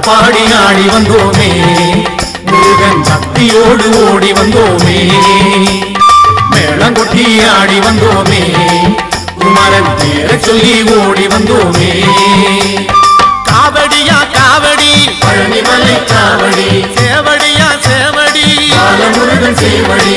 பாடி ஆடி வந்தோமே முருகன் பக்தியோடு ஓடி வந்தோமே மேளங்கொட்டி ஆடி வந்தோமே குமரன் பேரை சொல்லி ஓடி வந்தோமே காவடியா காவடி பழனிமலை காவடி சேவடியா சேவடி பாலமுருகன் சேவடி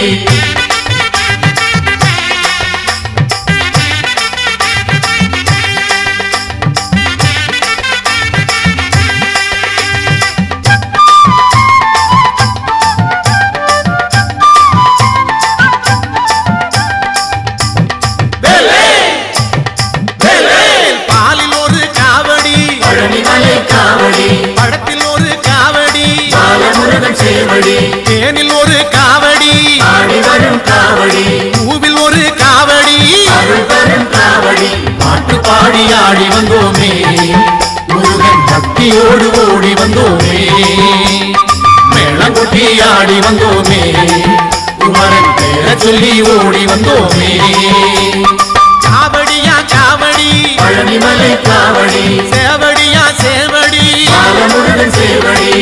பாலில் ஒரு காவடி பழனிமலை காவடி பழத்தில் ஒரு காவடி பாலமுருகன் சேவடி தேனில் ஒரு காவடி ஆடி வரும் காவடி பூவில் ஒரு காவடி அருள் தரும் காவடி பாட்டு பாடி ஆடி வந்தோமே முருகன் பக்தியோடு ஓடி வந்தோமே மேளங்கொட்டி ஆடி வந்தோமே குமரன் பேரை சொல்லி ஓடி வந்தோமே காவடியா காவடி பழனிமலை காவடி சேவடியா சேவடி பாலமுருகன் சேவடி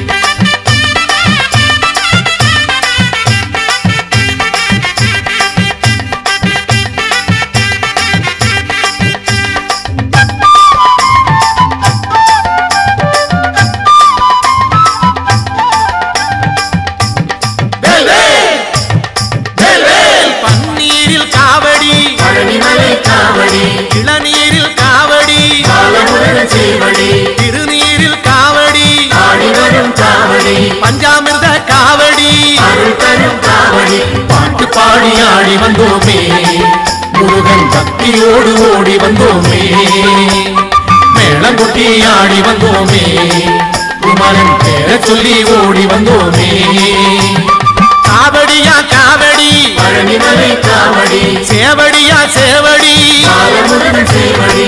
பன்னீரில் காவடி பழனிமலை காவடி இளநீரில் காவடி பாலமுருகன் சேவடி திருநீரில் காவடி ஆடி வரும் காவடி பஞ்சாமிர்த காவடி அருள் தரும் காவடி பாட்டு பாடி ஆடி வந்தோமே முருகன் பக்தியோடு ஓடி வந்தோமே மேளங்கொட்டி ஆடி வந்தோமே குமரன் பேரை சொல்லி ஓடி வந்தோமே காவடியா காவடி பழனிமலை காவடி சேவடியா சேவடி பாலமுருகன் சேவடி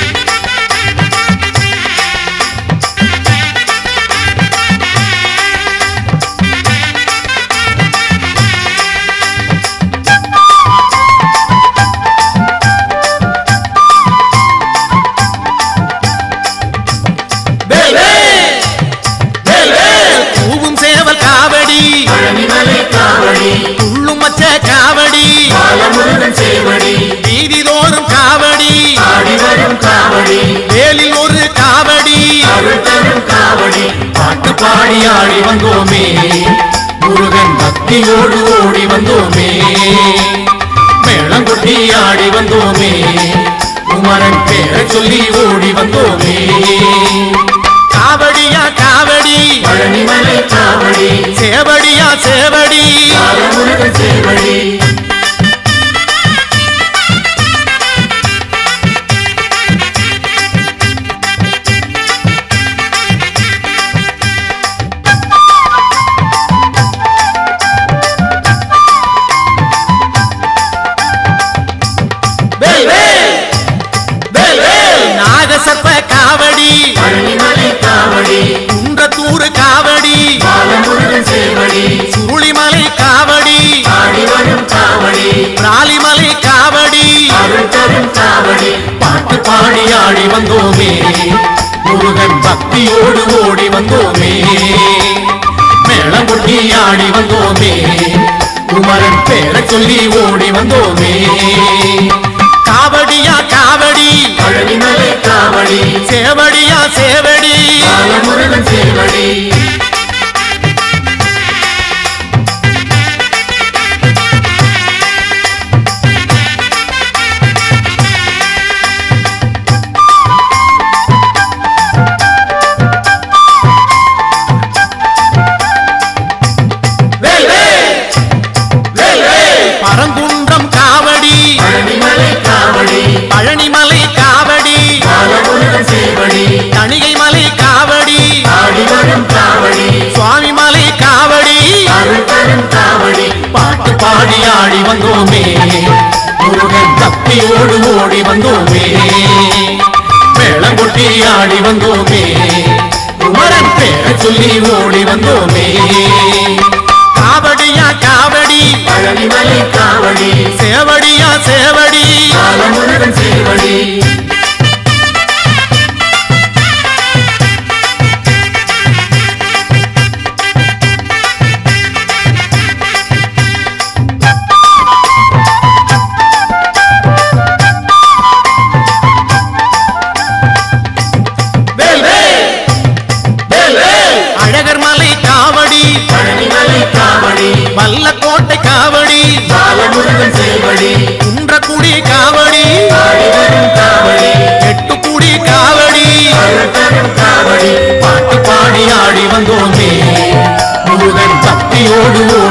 பூவும் சேவல் காவடி பழனிமலை காவடி உள்ளும் மச்ச காவடி பாலமுருகன் சேவடி வீதி தோறும் காவடி ஆடி வரும் காவடி வேலில் ஒரு காவடி அருள் தரும் காவடி பாட்டு பாடி ஆடி வந்தோமே முருகன் பக்தியோடு ஓடி வந்தோமே மேளங்கொட்டி ஆடி வந்தோமே குமரன் பேரை சொல்லி ஓடி வந்தோமே காவடியா காவடி பழனிமலை காவடி சேவடியா சேவடி பாலமுருகன் சேவடி நாகசர்ப்ப காவடி பழனிமலை காவடி குன்றத்தூர் காவடி பாலமுருகன் சேவடி சுருளிமலை காவடி ஆடி வரும் காவடி ராலிமலை காவடி அருள் தரும் காவடி பாட்டு பாடி ஆடி வந்தோமே முருகன் பக்தியோடு ஓடி வந்தோமே மேளங்கொட்டி ஆடி வந்தோமே குமரன் பேரை சொல்லி ஓடி வந்தோமே காவடியா காவடி பழனிமலை காவடி சேவடியா சேவடி பாலமுருகன் சேவடி பரங்குன்றம் காவடி பழனிமலை காவடி பழனிமலை காவடி பாலமுருகன் சேவடி தணிகை மலை காவடி ஆடி வரும் காவடி சுவாமி மலை காவடி அருள் தரும் காவடி பாட்டு பாடி ஆடி வந்தோமே முருகன் பக்தியோடு ஓடி வந்தோமே மேளங்கொட்டி ஆடி வந்தோமே குமரன் பேரை சொல்லி ஓடி வந்தோமே காவடியா காவடி பழனிமலை காவடி சேவடியா சேவடி பாலமுருகன் சேவடி வல்லக்கோட்டை காவடி பாலமுருகன் சேவடி குன்றக்குடி காவடி ஆடி வரும் காவடி எட்டுக்குடி காவடி அருள் தரும் காவடி பாட்டு பாடி ஆடி வந்தோமே முருகன் பக்தியோடு